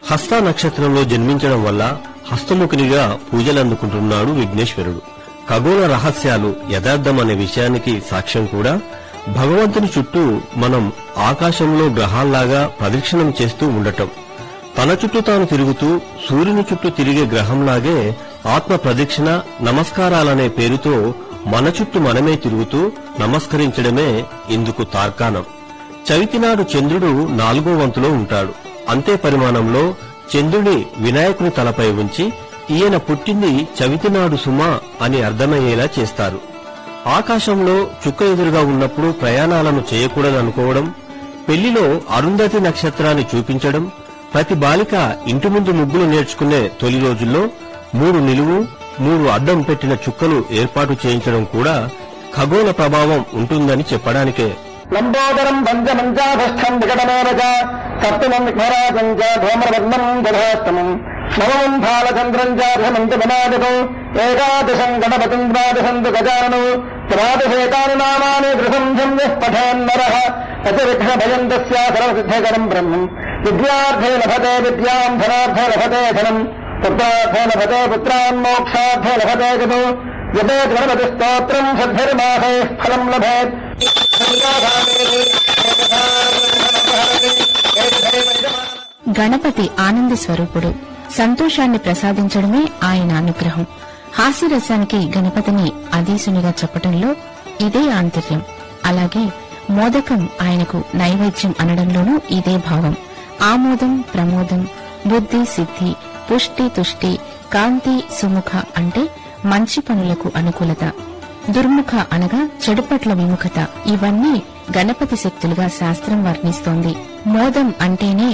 హస్త నక్షత్రంలో జన్మించడం వల్ల హస్తముఖునిగా పూజలందుకుంటున్నాడు విఘ్నేశ్వరుడు ఖగోళ రహస్యాలు యథార్థం అనే విషయానికి సాక్ష్యం కూడా భగవంతుని చుట్టూ మనం ఆకాశంలో గ్రహాల్లాగా ప్రదక్షిణం చేస్తూ ఉండటం తన చుట్టూ తాను తిరుగుతూ సూర్యుని చుట్టూ తిరిగే గ్రహంలాగే ఆత్మ ప్రదక్షిణ నమస్కారాలనే పేరుతో మన చుట్టూ మనమే తిరుగుతూ నమస్కరించడమే ఇందుకు తార్కాణం చవితినాడు చంద్రుడు నాలుగో వంతులో ఉంటాడు అంతే పరిమాణంలో చంద్రుని వినాయకుని తలపై ఉంచి ఈయన పుట్టింది చవితినాడు సుమ అని అర్థమయ్యేలా చేస్తారు ఆకాశంలో చుక్క ఎదురుగా ఉన్నప్పుడు ప్రయాణాలను చేయకూడదనుకోవడం పెళ్లిలో అరుంధతి నక్షత్రాన్ని చూపించడం ప్రతి బాలిక ఇంటి ముందు ముగ్గులు నేర్చుకునే తొలి రోజుల్లో మూడు నిలువు మూడు అడ్డం పెట్టిన చుక్కలు ఏర్పాటు చేయించడం కూడా ఖగోళ ప్రభావం ఉంటుందని చెప్పడానికే లంబోదరం పంచమంచాధస్థం వికటమేనచ సప్తమం విఘ్నరాజం చ ధూమ్రవర్ణం దధాస్తమం నవమం బాలచంద్రం చార్హమంతమనాదతో ఏకాదశం గణపతిం ద్వాదశం తు గజానౌ ద్వాదశేతాని నామాని దృశంసం యః పఠేన్నరః అతిరిక్ష భయం తస్యా సర్వసిద్ధకరం బ్రహ్మం విద్యార్థే లభతే విద్యాం ధనార్థే లభతే ధనం పుత్రార్థే లభతే పుత్రాన్ మోక్షార్థే లభతే గతో జపేత్ గణపతి స్తోత్రం సద్భిర్మాసే ఫలం లభేత్ గణపతి ఆనంద స్వరూపుడు సంతోషాన్ని ప్రసాదించడమే ఆయన అనుగ్రహం హాస్యరసానికి గణపతిని అధీసునిగా చెప్పటంలో ఇదే ఆంతర్యం అలాగే మోదకం ఆయనకు నైవేద్యం అనడంలోనూ ఇదే భావం ఆమోదం ప్రమోదం బుద్ధి సిద్ధి పుష్టి తుష్టి కాంతి సుముఖ అంటే మంచి పనులకు అనుకూలత దుర్ముఖ అనగా చెడు పట్ల విముఖత ఇవన్నీ గణపతి శక్తులుగా శాస్త్రం వర్ణిస్తోంది మోదం అంటేనే